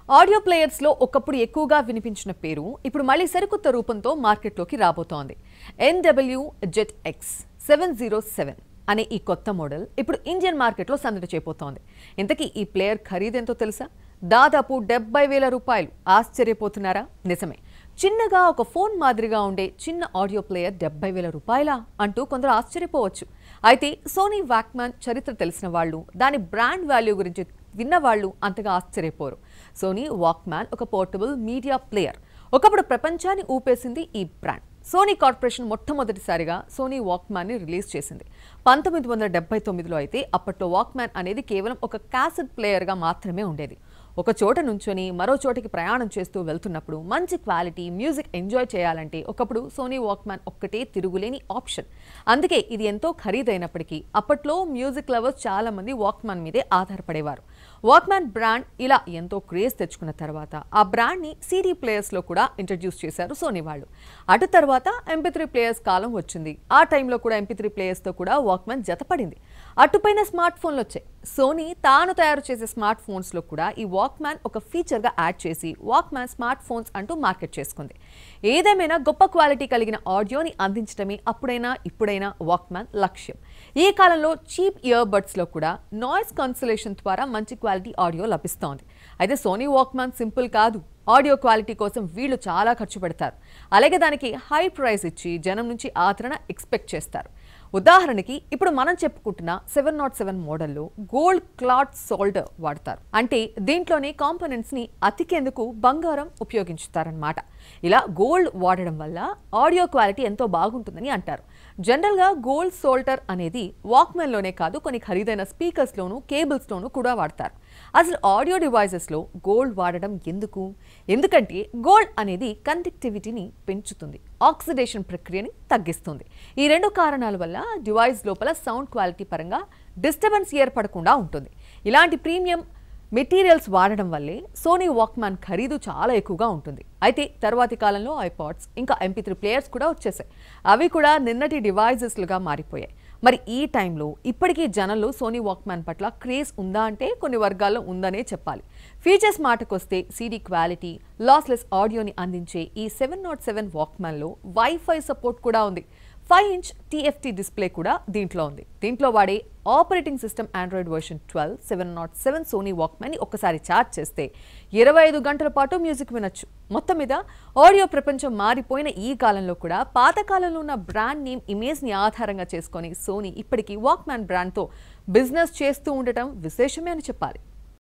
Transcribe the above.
audio ప్లేయర్స్లో ఒకప్పుడు ఎక్కువగా వినిపించిన పేరు ఇప్పుడు మళ్ళీ సరికొత్త రూపంతో మార్కెట్లోకి రాబోతోంది NW Z X seven zero seven అనే ఈ కొత్త మోడల్ ఇప్పుడు ఇండియన్ మార్కెట్లో సందడి చేయబోతోంది ఇంతకీ ఈ ప్లేయర్ ఖరీదెంతో తెలుసా దాదాపు డెబ్బై వేల రూపాయలు ఆశ్చర్యపోతున్నారా నిజమే చిన్నగా ఒక ఫోన్ మాదిరిగా ఉండే చిన్న ఆడియో ప్లేయర్ డెబ్బై వేల రూపాయలా అంటూ కొందరు ఆశ్చర్యపోవచ్చు అయితే సోనీ వాక్మ్యాన్ చరిత్ర తెలిసిన వాళ్ళు దాని బ్రాండ్ వాల్యూ గురించి విన్నవాళ్ళు అంతగా ఆశ్చర్యపోరు సోనీ వాక్మ్యాన్ ఒక పోర్టబుల్ మీడియా ప్లేయర్ ఒకప్పుడు ప్రపంచాన్ని ఊపేసింది ఈ బ్రాండ్ సోనీ కార్పొరేషన్ మొట్టమొదటిసారిగా సోనీ వాక్మ్యాన్ ని రిలీజ్ చేసింది పంతొమ్మిది వందల డెబ్బై తొమ్మిదిలో అయితే అప్పట్లో వాక్మ్యాన్ అనేది కేవలం ఒక క్యాసెట్ ప్లేయర్గా మాత్రమే ఉండేది ఒక చోట నుంచొని మరో చోటికి ప్రయాణం చేస్తూ వెళ్తున్నప్పుడు మంచి క్వాలిటీ మ్యూజిక్ ఎంజాయ్ చేయాలంటే ఒకప్పుడు సోనీ వాక్మ్యాన్ ఒక్కటే తిరుగులేని ఆప్షన్ అందుకే ఇది ఎంతో ఖరీదైనప్పటికీ అప్పట్లో మ్యూజిక్ లవర్స్ చాలా మంది వాక్మ్యాన్ మీదే ఆధారపడేవారు వాక్మ్యాన్ బ్రాండ్ ఇలా ఎంతో క్రేజ్ తెచ్చుకున్న తర్వాత ఆ బ్రాండ్ని సీడీ ప్లేయర్స్లో కూడా ఇంట్రడ్యూస్ చేశారు సోనీ వాళ్ళు అటు తర్వాత ఎంపీ త్రీ ప్లేయర్స్ కాలం వచ్చింది ఆ టైంలో కూడా ఎంపీ త్రీ ప్లేయర్స్తో కూడా వాక్మ్యాన్ జతపడింది అటుపైన స్మార్ట్ ఫోన్లు వచ్చాయి సోనీ తాను తయారు చేసే స్మార్ట్ ఫోన్స్లో కూడా ఈ వాక్మ్యాన్ ఒక ఫీచర్గా యాడ్ చేసి వాక్మ్యాన్ స్మార్ట్ ఫోన్స్ అంటూ మార్కెట్ చేసుకుంది ఏదేమైనా గొప్ప క్వాలిటీ కలిగిన ఆడియోని అందించడమే అప్పుడైనా ఇప్పుడైనా వాక్మ్యాన్ లక్ష్యం ఈ కాలంలో చీప్ ఇయర్ బడ్స్లో కూడా నాయిస్ కన్సలేషన్ ద్వారా మంచి క్వాలిటీ ఆడియో లభిస్తోంది అయితే సోనీ వాక్మ్యాన్ సింపుల్ కాదు ఆడియో క్వాలిటీ కోసం వీళ్ళు చాలా ఖర్చు పెడతారు అలాగే దానికి హై ప్రైస్ ఇచ్చి జనం నుంచి ఆదరణ ఎక్స్పెక్ట్ చేస్తారు ఉదాహరణకి ఇప్పుడు మనం చెప్పుకుంటున్న సెవెన్ నాట్ సెవెన్ మోడల్లో గోల్డ్ క్లాత్ సోల్డర్ వాడతారు అంటే దీంట్లోని కాంపోనెంట్స్ ని అతికేందుకు బంగారం ఉపయోగించుతారనమాట ఇలా గోల్డ్ వాడడం వల్ల ఆడియో క్వాలిటీ ఎంతో బాగుంటుందని అంటారు జనరల్గా గోల్డ్ సోల్టర్ అనేది వాక్మెన్లోనే కాదు కొన్ని ఖరీదైన స్పీకర్స్లోను కేబుల్స్లోను కూడా వాడతారు అసలు ఆడియో డివైజెస్లో గోల్డ్ వాడడం ఎందుకు ఎందుకంటే గోల్డ్ అనేది కండక్టివిటీని పెంచుతుంది ఆక్సిడేషన్ ప్రక్రియని తగ్గిస్తుంది ఈ రెండు కారణాల వల్ల డివైస్ లోపల సౌండ్ క్వాలిటీ పరంగా డిస్టర్బెన్స్ ఏర్పడకుండా ఉంటుంది ఇలాంటి ప్రీమియం మెటీరియల్స్ వాడడం వల్లే సోనీ వాక్మ్యాన్ ఖరీదు చాలా ఎక్కువగా ఉంటుంది అయితే తర్వాతి కాలంలో ఐపాడ్స్ ఇంకా ఎంపీ త్రీ ప్లేయర్స్ కూడా వచ్చేసాయి అవి కూడా నిన్నటి డివైజెస్లుగా మారిపోయాయి మరి ఈ టైంలో ఇప్పటికీ జనంలో సోనీ వాక్మ్యాన్ పట్ల క్రేజ్ ఉందా అంటే కొన్ని వర్గాల్లో ఉందనే చెప్పాలి ఫీచర్స్ మాటకొస్తే సీడీ క్వాలిటీ లాస్లెస్ ఆడియోని అందించే ఈ సెవెన్ నాట్ సెవెన్ వాక్మ్యాన్లో వైఫై సపోర్ట్ కూడా ఉంది ఫైవ్ ఇంచ్ టీఎఫ్టీ డిస్ప్లే కూడా దీంట్లో ఉంది దీంట్లో వాడే operating system Android version twelve seven nought seven Sony వాక్మ్యాన్ని ఒక్కసారి ఛార్జ్ చేస్తే ఇరవై ఐదు గంటల పాటు మ్యూజిక్ వినొచ్చు మొత్తం మీద ఆడియో ప్రపంచం మారిపోయిన ఈ కాలంలో కూడా పాత కాలంలో ఉన్న బ్రాండ్ నేమ్ ఇమేజ్ని ఆధారంగా చేసుకొని సోనీ ఇప్పటికీ వాక్మ్యాన్ బ్రాండ్తో బిజినెస్ చేస్తూ ఉండటం విశేషమే అని చెప్పాలి